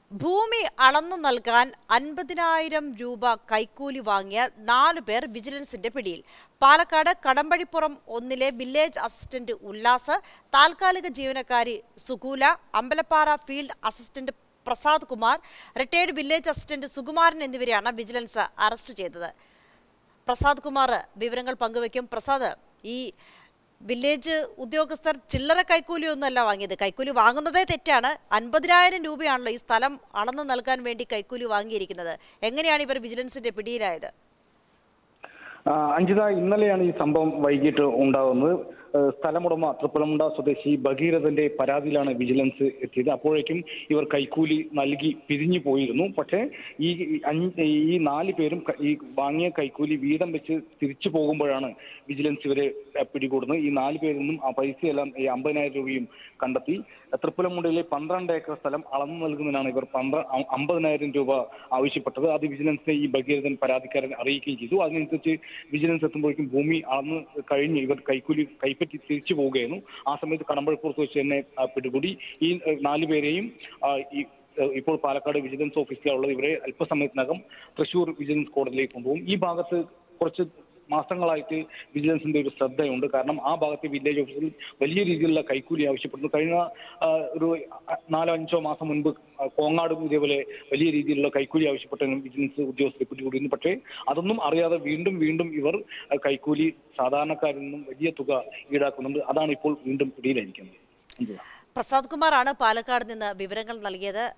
ഭൂമി അളന്നു നൽകാൻ അൻപതിനായിരം രൂപ കൈക്കൂലി വാങ്ങിയ നാലു പേർ വിജിലൻസിന്റെ പിടിയിൽ പാലക്കാട് കടമ്പഴിപ്പുറം ഒന്നിലെ വില്ലേജ് അസിസ്റ്റന്റ് ഉല്ലാസ് താൽക്കാലിക ജീവനക്കാരി Sukula Ambalappara field assistant Prasad Kumar retired village assistant Sukumaran എന്നിവരെയാണ് വിജിലൻസ് അറസ്റ്റ് ചെയ്തത് പ്രസാദ് കുമാർ വിവരങ്ങൾ പങ്കുവയ്ക്കും പ്രസാദ് ഈ വില്ലേജ് ഉദ്യോഗസ്ഥർ ചില്ലറ കൈക്കൂലിയൊന്നുമല്ല വാങ്ങിയത് കൈക്കൂലി വാങ്ങുന്നതേ തെറ്റാണ് അൻപതിനായിരം രൂപയാണല്ലോ ഈ സ്ഥലം അളന്നു നൽകാൻ വേണ്ടി കൈക്കൂലി വാങ്ങിയിരിക്കുന്നത് എങ്ങനെയാണ് ഇവർ വിജിലൻസിന്റെ പിടിയിലായത് ആ, അഞ്ജിത ഇന്നലെയാണ് ഈ സംഭവം വൈകിട്ട് ഉണ്ടാകുന്നത് ഏഹ് സ്ഥലമുടമ തൃപ്പലമുണ്ട സ്വദേശി ഭഗീരഥന്റെ പരാതിയിലാണ് വിജിലൻസ് എത്തിയത് അപ്പോഴേക്കും ഇവർ കൈക്കൂലി നൽകി പിരിഞ്ഞു പോയിരുന്നു പക്ഷേ ഈ അഞ്ച് ഈ നാല് പേരും ക- ഈ വാങ്ങിയ കൈക്കൂലി വീതം വെച്ച് തിരിച്ചു പോകുമ്പോഴാണ് വിജിലൻസ് ഇവരെ ഏഹ് പിടികൂടുന്നത് ഈ നാല് പേരിൽ നിന്നും ആ പൈസയെല്ലാം ഈ അമ്പതിനായിരം രൂപയും കണ്ടെത്തി തൃപ്പലമുണ്ടയിലെ പന്ത്രണ്ട് ഏക്കർ സ്ഥലം അളന്നു നൽകുന്നതിനാണ് ഇവർ പന്ത്ര അ- അമ്പതിനായിരം രൂപ ആവശ്യപ്പെട്ടത് അത് വിജിലൻസിനെ ഈ ഭഗീരഥൻ പരാതിക്കാരൻ അറിയിക്കുകയും ചെയ്തു അതിനനുസരിച്ച് വിജിലൻസ് എത്തുമ്പോഴേക്കും ഭൂമി അളന്ന് കഴിഞ്ഞ് ഇവർ കൈക്കൂലി കൈപ്പറ്റി തിരിച്ചു പോവുകയായിരുന്നു ആ സമയത്ത് കടമ്പഴപ്പുറത്ത് വെച്ച് തന്നെ ആ, പിടികൂടി ഈ ഏഹ്, നാലുപേരെയും ആ, ഈ ഏഹ്, ഇപ്പോൾ പാലക്കാട് വിജിലൻസ് ഓഫീസിലുള്ളത് ഇവരെ അല്പസമയത്തിനകം തൃശൂർ വിജിലൻസ് കോടതിയിലേക്ക് കൊണ്ടുപോകും ഈ ഭാഗത്ത് കുറച്ച് മാസങ്ങളായിട്ട് വിജിലൻസിന്റെ ഒരു ശ്രദ്ധയുണ്ട് കാരണം ആ ഭാഗത്തെ വില്ലേജ് ഓഫീസിൽ വലിയ രീതിയിലുള്ള കൈക്കൂലി ആവശ്യപ്പെടുന്നു കഴിഞ്ഞ ആ, ഒരു അ- നാലോ അഞ്ചോ മാസം മുൻപ് ആ, കോങ്ങാടും ഇതേപോലെ വലിയ രീതിയിലുള്ള കൈക്കൂലി ആവശ്യപ്പെട്ടെങ്കിലും വിജിലൻസ് ഉദ്യോഗസ്ഥരെ പിടികൂടിയിരുന്നു പക്ഷേ അതൊന്നും അറിയാതെ വീണ്ടും വീണ്ടും ഇവർ ആ, കൈക്കൂലി സാധാരണക്കാരിൽ നിന്നും വലിയ തുക ഈടാക്കുന്നുണ്ട് അതാണ് ഇപ്പോൾ വീണ്ടും പിടിയിലായിരിക്കുന്നത് എന്തുവാ? പ്രസാദ് കുമാറാണ് പാലക്കാട് നിന്ന് വിവരങ്ങൾ നൽകിയത്